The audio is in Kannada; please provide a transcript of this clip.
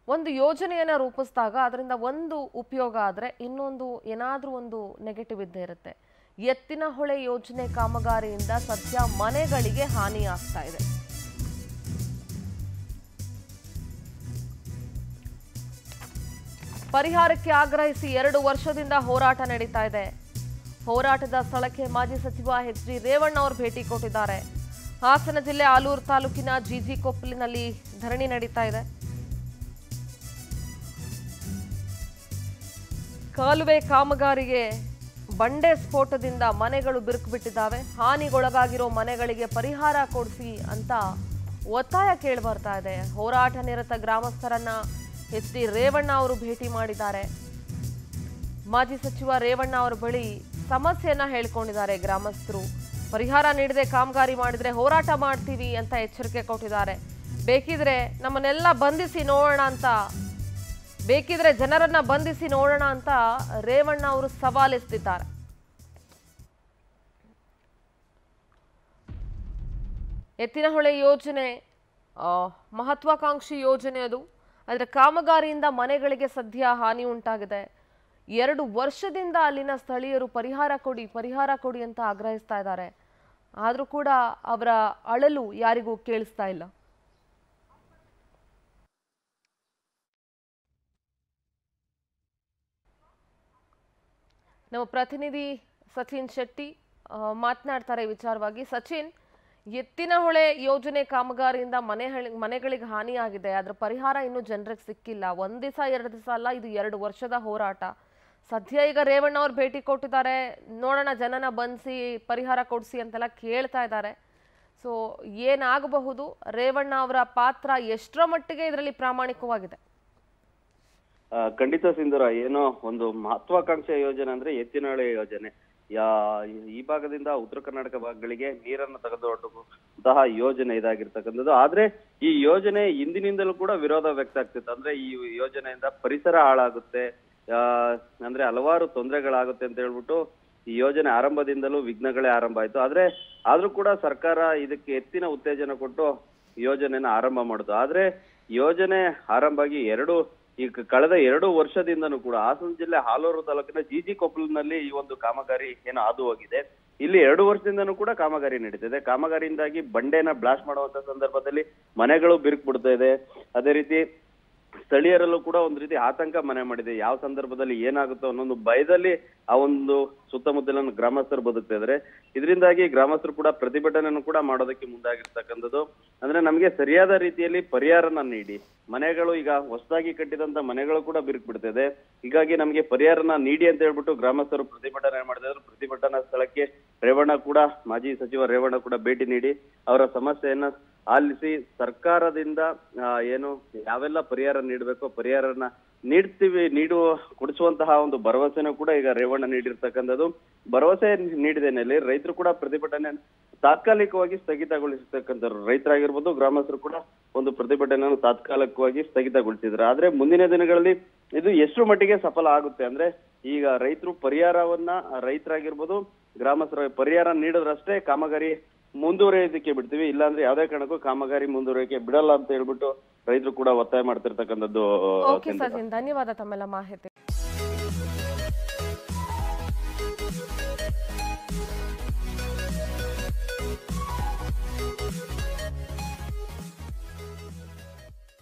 ಒಂದು ಯೋಜನೆಯನ್ನ ರೂಪಿಸಿದಾಗ ಅದರಿಂದ ಒಂದು ಉಪಯೋಗ ಆದ್ರೆ ಇನ್ನೊಂದು ಏನಾದ್ರೂ ಒಂದು ನೆಗೆಟಿವ್ ಇದ್ದೇ ಇರುತ್ತೆ ಎತ್ತಿನ ಹೊಳೆ ಯೋಜನೆ ಕಾಮಗಾರಿಯಿಂದ ಸದ್ಯ ಮನೆಗಳಿಗೆ ಹಾನಿ ಆಗ್ತಾ ಇದೆ ಪರಿಹಾರಕ್ಕೆ ಆಗ್ರಹಿಸಿ ಎರಡು ವರ್ಷದಿಂದ ಹೋರಾಟ ನಡೀತಾ ಇದೆ ಹೋರಾಟದ ಸ್ಥಳಕ್ಕೆ ಮಾಜಿ ಸಚಿವ ಎಚ್ ಡಿ ರೇವಣ್ಣ ಅವರು ಭೇಟಿ ಕೊಟ್ಟಿದ್ದಾರೆ ಹಾಸನ ಜಿಲ್ಲೆ ಆಲೂರು ತಾಲೂಕಿನ ಜಿಜಿ ಕೊಪ್ಪಲಿನಲ್ಲಿ ಧರಣಿ ನಡೀತಾ ಇದೆ ಕಾಲುವೆ ಕಾಮಗಾರಿಗೆ ಬಂಡೆ ಸ್ಫೋಟದಿಂದ ಮನೆಗಳು ಬಿರುಕು ಬಿಟ್ಟಿದ್ದಾವೆ ಹಾನಿಗೊಳಗಾಗಿರೋ ಮನೆಗಳಿಗೆ ಪರಿಹಾರ ಕೊಡಿಸಿ ಅಂತ ಒತ್ತಾಯ ಕೇಳಿ ಬರ್ತಾ ಇದೆ ಹೋರಾಟ ನಿರತ ಗ್ರಾಮಸ್ಥರನ್ನ ಎಚ್ ಡಿ ರೇವಣ್ಣ ಅವರು ಭೇಟಿ ಮಾಡಿದ್ದಾರೆ ಮಾಜಿ ಸಚಿವ ರೇವಣ್ಣ ಅವರ ಬಳಿ ಸಮಸ್ಯೆಯನ್ನ ಹೇಳ್ಕೊಂಡಿದ್ದಾರೆ ಗ್ರಾಮಸ್ಥರು ಪರಿಹಾರ ನೀಡದೆ ಕಾಮಗಾರಿ ಮಾಡಿದ್ರೆ ಹೋರಾಟ ಮಾಡ್ತೀವಿ ಅಂತ ಎಚ್ಚರಿಕೆ ಕೊಟ್ಟಿದ್ದಾರೆ ಬೇಕಿದ್ರೆ ನಮ್ಮನ್ನೆಲ್ಲ ಬಂಧಿಸಿ ನೋಡೋಣ ಅಂತ ಬೇಕಿದ್ರೆ ಜನರನ್ನ ಬಂಧಿಸಿ ನೋಡೋಣ ಅಂತ ರೇವಣ್ಣ ಅವರು ಸವಾಲೆಸ್ತಿದ್ದಾರೆ ಎತ್ತಿನಹೊಳೆ ಯೋಜನೆ ಆ, ಮಹತ್ವಾಕಾಂಕ್ಷಿ ಯೋಜನೆ ಅದು ಅದರ ಕಾಮಗಾರಿಯಿಂದ ಮನೆಗಳಿಗೆ ಸದ್ಯ ಹಾನಿ ಉಂಟಾಗಿದೆ ಎರಡು ವರ್ಷದಿಂದ ಅಲ್ಲಿನ ಸ್ಥಳೀಯರು ಪರಿಹಾರ ಕೊಡಿ ಪರಿಹಾರ ಕೊಡಿ ಅಂತ ಆಗ್ರಹಿಸ್ತಾ ಇದ್ದಾರೆ ಆದರೂ ಕೂಡ ಅವರ ಅಳಲು ಯಾರಿಗೂ ಕೇಳಿಸ್ತಾ ಇಲ್ಲ ನಮ್ಮ ಪ್ರತಿನಿಧಿ ಸಚಿನ್ ಶೆಟ್ಟಿ ಆ, ಮಾತನಾಡ್ತಾರೆ ಈ ವಿಚಾರವಾಗಿ ಸಚಿನ್ ಎತ್ತಿನಹೊಳೆ ಯೋಜನೆ ಕಾಮಗಾರಿಯಿಂದ ಮನೆ ಹಳಿ- ಮನೆಗಳಿಗೆ ಹಾನಿಯಾಗಿದೆ ಅದರ ಪರಿಹಾರ ಇನ್ನೂ ಜನರಿಗೆ ಸಿಕ್ಕಿಲ್ಲ ಒಂದ್ ದಿವಸ ಎರಡು ದಿವಸ ಅಲ್ಲ ಇದು ಎರಡು ವರ್ಷದ ಹೋರಾಟ ಸದ್ಯ ಈಗ ರೇವಣ್ಣ ಅವ್ರು ಭೇಟಿ ಕೊಟ್ಟಿದ್ದಾರೆ ನೋಡೋಣ ಜನನ ಬಂಧಿಸಿ ಪರಿಹಾರ ಕೊಡಿಸಿ ಅಂತೆಲ್ಲ ಕೇಳ್ತಾ ಇದ್ದಾರೆ ಸೊ ಏನಾಗಬಹುದು ರೇವಣ್ಣ ಅವರ ಪಾತ್ರ ಎಷ್ಟರ ಮಟ್ಟಿಗೆ ಇದರಲ್ಲಿ ಪ್ರಾಮಾಣಿಕವಾಗಿದೆ ಆ, ಖಂಡಿತ ಸಿಂಧೂರ ಏನೋ ಒಂದು ಮಹತ್ವಾಕಾಂಕ್ಷೆ ಯೋಜನೆ ಅಂದ್ರೆ ಎತ್ತಿನಹೊಳೆ ಯೋಜನೆ ಯಾ ಈ ಭಾಗದಿಂದ ಉತ್ತರ ಕರ್ನಾಟಕ ಭಾಗಗಳಿಗೆ ನೀರನ್ನು ತೆಗೆದುಕೊಂಡಂತಹ ಯೋಜನೆ ಇದಾಗಿರ್ತಕ್ಕಂಥದ್ದು ಆದ್ರೆ ಈ ಯೋಜನೆ ಹಿಂದಿನಿಂದಲೂ ಕೂಡ ವಿರೋಧ ವ್ಯಕ್ತ ಆಗ್ತಿತ್ತು ಅಂದ್ರೆ ಈ ಯೋಜನೆಯಿಂದ ಪರಿಸರ ಹಾಳಾಗುತ್ತೆ ಆ, ಅಂದ್ರೆ ಹಲವಾರು ತೊಂದರೆಗಳಾಗುತ್ತೆ ಅಂತ ಹೇಳ್ಬಿಟ್ಟು ಈ ಯೋಜನೆ ಆರಂಭದಿಂದಲೂ ವಿಘ್ನಗಳೇ ಆರಂಭ ಆಯ್ತು ಆದ್ರೆ ಆದ್ರೂ ಕೂಡ ಸರ್ಕಾರ ಇದಕ್ಕೆ ಹೆಚ್ಚಿನ ಉತ್ತೇಜನ ಕೊಟ್ಟು ಯೋಜನೆನ ಆರಂಭ ಮಾಡಿತು ಆದ್ರೆ ಯೋಜನೆ ಆರಂಭ ಆಗಿ ಎರಡು ಈಗ ಕಳೆದ ಎರಡು ವರ್ಷದಿಂದನೂ ಕೂಡ ಹಾಸನ ಜಿಲ್ಲೆ ಹಾಲೂರು ತಾಲೂಕಿನ ಜಿಜಿ ಕೊಪ್ಪಲಿನಲ್ಲಿ ಈ ಒಂದು ಕಾಮಗಾರಿ ಏನು ಹಾದು ಹೋಗಿದೆ ಇಲ್ಲಿ ಎರಡು ವರ್ಷದಿಂದನೂ ಕೂಡ ಕಾಮಗಾರಿ ನಡೀತಿದೆ ಕಾಮಗಾರಿಯಿಂದಾಗಿ ಬಂಡೆನ ಬ್ಲಾಸ್ಟ್ ಮಾಡುವಂತ ಸಂದರ್ಭದಲ್ಲಿ ಮನೆಗಳು ಬಿರುಕು ಬಿಡ್ತಾ ಇದೆ ಅದೇ ರೀತಿ ಸ್ಥಳೀಯರಲ್ಲೂ ಕೂಡ ಒಂದ್ ರೀತಿ ಆತಂಕ ಮನೆ ಮಾಡಿದೆ ಯಾವ ಸಂದರ್ಭದಲ್ಲಿ ಏನಾಗುತ್ತೋ ಅನ್ನೊಂದು ಭಯದಲ್ಲಿ ಆ ಒಂದು ಸುತ್ತಮುತ್ತಲಿನ ಗ್ರಾಮಸ್ಥರು ಬದುಕ್ತಾ ಇದಾರೆ ಇದರಿಂದಾಗಿ ಗ್ರಾಮಸ್ಥರು ಕೂಡ ಪ್ರತಿಭಟನೆಯನ್ನು ಕೂಡ ಮಾಡೋದಕ್ಕೆ ಮುಂದಾಗಿರ್ತಕ್ಕಂಥದ್ದು ಅಂದ್ರೆ ನಮಗೆ ಸರಿಯಾದ ರೀತಿಯಲ್ಲಿ ಪರಿಹಾರನ ನೀಡಿ ಮನೆಗಳು ಈಗ ಹೊಸದಾಗಿ ಕಟ್ಟಿದಂತ ಮನೆಗಳು ಕೂಡ ಬಿರುಕು ಬಿಡ್ತಿದೆ ಹೀಗಾಗಿ ನಮಗೆ ಪರಿಹಾರನ ನೀಡಿ ಅಂತ ಹೇಳ್ಬಿಟ್ಟು ಗ್ರಾಮಸ್ಥರು ಪ್ರತಿಭಟನೆ ಮಾಡ್ತಾ ಇದ್ರು ಪ್ರತಿಭಟನಾ ಸ್ಥಳಕ್ಕೆ ರೇವಣ್ಣ ಕೂಡ ಮಾಜಿ ಸಚಿವ ರೇವಣ್ಣ ಕೂಡ ಭೇಟಿ ನೀಡಿ ಅವರ ಸಮಸ್ಯೆಯನ್ನ ಆಲಿಸಿ ಸರ್ಕಾರದಿಂದ ಆ, ಏನು ಯಾವೆಲ್ಲ ಪರಿಹಾರ ನೀಡಬೇಕೋ ಪರಿಹಾರನ ನೀಡ್ತೀವಿ ನೀಡುವ ಕೊಡಿಸುವಂತಹ ಒಂದು ಭರವಸೆನೂ ಕೂಡ ಈಗ ರೇವಣ್ಣ ನೀಡಿರ್ತಕ್ಕಂಥದ್ದು ಭರವಸೆ ನೀಡಿದ ಹಿನ್ನೆಲೆ ರೈತರು ಕೂಡ ಪ್ರತಿಭಟನೆ ತಾತ್ಕಾಲಿಕವಾಗಿ ಸ್ಥಗಿತಗೊಳಿಸತಕ್ಕಂಥವ್ರು ರೈತರಾಗಿರ್ಬೋದು ಗ್ರಾಮಸ್ಥರು ಕೂಡ ಒಂದು ಪ್ರತಿಭಟನೆಯನ್ನು ತಾತ್ಕಾಲಿಕವಾಗಿ ಸ್ಥಗಿತಗೊಳಿಸಿದ್ರು ಆದ್ರೆ ಮುಂದಿನ ದಿನಗಳಲ್ಲಿ ಇದು ಎಷ್ಟು ಮಟ್ಟಿಗೆ ಸಫಲ ಆಗುತ್ತೆ ಅಂದ್ರೆ ಈಗ ರೈತರು ಪರಿಹಾರವನ್ನ ರೈತರಾಗಿರ್ಬೋದು ಗ್ರಾಮಸ್ಥರ ಪರಿಹಾರ ನೀಡಿದ್ರಷ್ಟೇ ಕಾಮಗಾರಿ ಮುಂದುವರಿಯೋದಕ್ಕೆ ಬಿಡ್ತೀವಿ ಇಲ್ಲಾಂದ್ರೆ ಯಾವ್ದೇ ಕಾರಣಕ್ಕೂ ಕಾಮಗಾರಿ ಮುಂದುವರಿಯೋಕೆ ಬಿಡಲ್ಲ ಅಂತ ಹೇಳ್ಬಿಟ್ಟು ರೈತರು ಕೂಡ ಒತ್ತಾಯ ಮಾಡ್ತಿರ್ತಕ್ಕಂಥದ್ದು ಓಕೆ ಸಚಿನ್ ಧನ್ಯವಾದ ತಮ್ಮೆಲ್ಲ ಮಾಹಿತಿ